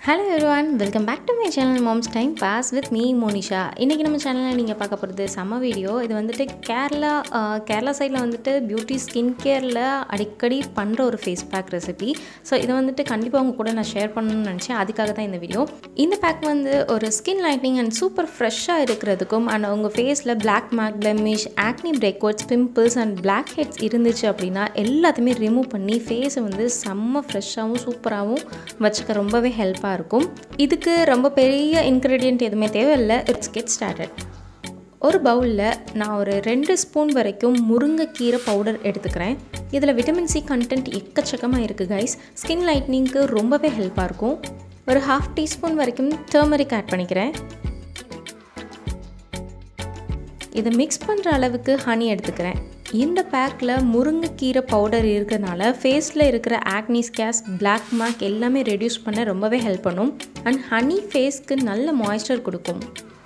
hello everyone welcome back to my channel moms time pass with me Monisha இன்றைக்கி நம்ம சேனலில் நீங்கள் பார்க்க போகிறது செம்ம வீடியோ இது வந்துட்டு கேரளா ஆஹ், கேரளா சைடில் வந்துட்டு பியூட்டி ஸ்கின் கேரில் அடிக்கடி பண்ணுற ஒரு ஃபேஸ் பேக் ரெசிபி ஸோ இதை வந்துட்டு கண்டிப்பாக உங்க கூட நான் ஷேர் பண்ணணும்னு நினச்சேன் அதுக்காக தான் இந்த வீடியோ இந்த பேக் வந்து ஒரு ஸ்கின் லைட்னிங் அண்ட் சூப்பர் ஃப்ரெஷ்ஷாக இருக்கிறதுக்கும் அண்ட் உங்கள் ஃபேஸில் black mark blemish acne breakouts pimples and blackheads இருந்துச்சு அப்படின்னா எல்லாத்தையுமே ரிமூவ் பண்ணி ஃபேஸை வந்து செம்ம ஃப்ரெஷ்ஷாகவும் சூப்பராகவும் வச்சுக்க ரொம்பவே ஹெல்ப்பாக இருக்கும் இதுக்கு ரொம்ப பெரிய இன்க்ரீடியன்ட் எதுவுமே தேவையில்லை இட்ஸ் கெட் ஸ்டார்டட் ஒரு பவுலில் நான் ஒரு ரெண்டு ஸ்பூன் வரைக்கும் முருங்கைக்கீரை பவுடர் எடுத்துக்கிறேன் இதில் விட்டமின் சி கண்டென்ட் எக்கச்சக்கமாக இருக்குது கைஸ் ஸ்கின் லைட்னிங்க்கு ரொம்பவே ஹெல்ப்பாக இருக்கும் ஒரு ஹாஃப் டீஸ்பூன் வரைக்கும் டர்மரிக் ஆட் பண்ணிக்கிறேன் இதை மிக்ஸ் பண்ணுற அளவுக்கு ஹனி எடுத்துக்கிறேன் இந்த பேக்கில் முருங்கைக்கீரை பவுடர் இருக்கிறதுனால ஃபேஸில் இருக்கிற ஆக்னி ஸ்கேஸ் பிளாக் மார்க் எல்லாமே ரெடியூஸ் பண்ண ரொம்பவே ஹெல்ப் பண்ணும் அண்ட் ஹனி ஃபேஸ்க்கு நல்ல மாய்ஸ்சர் கொடுக்கும்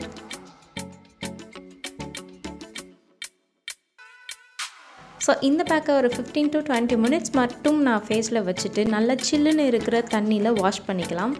ஸோ இந்த பேக்கை ஒரு ஃபிஃப்டீன் டு டுவெண்ட்டி மினிட்ஸ் மட்டும் நான் ஃபேஸில் வச்சுட்டு நல்லா சில்லுன்னு இருக்கிற தண்ணியில் வாஷ் பண்ணிக்கலாம்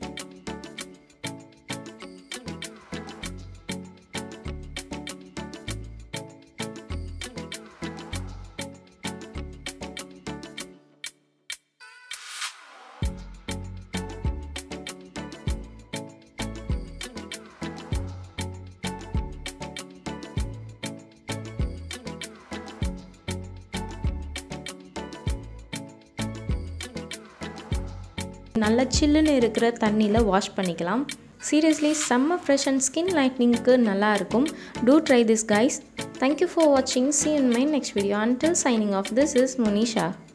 நல்லா சில்லுன்னு இருக்கிற தண்ணியில் வாஷ் பண்ணிக்கலாம் சீரியஸ்லி செம்ம ஃப்ரெஷ் அண்ட் ஸ்கின் லைட்னிங்க்கு நல்லா இருக்கும் do try this guys thank you for வாட்சிங் see in my next video until signing off this is Munisha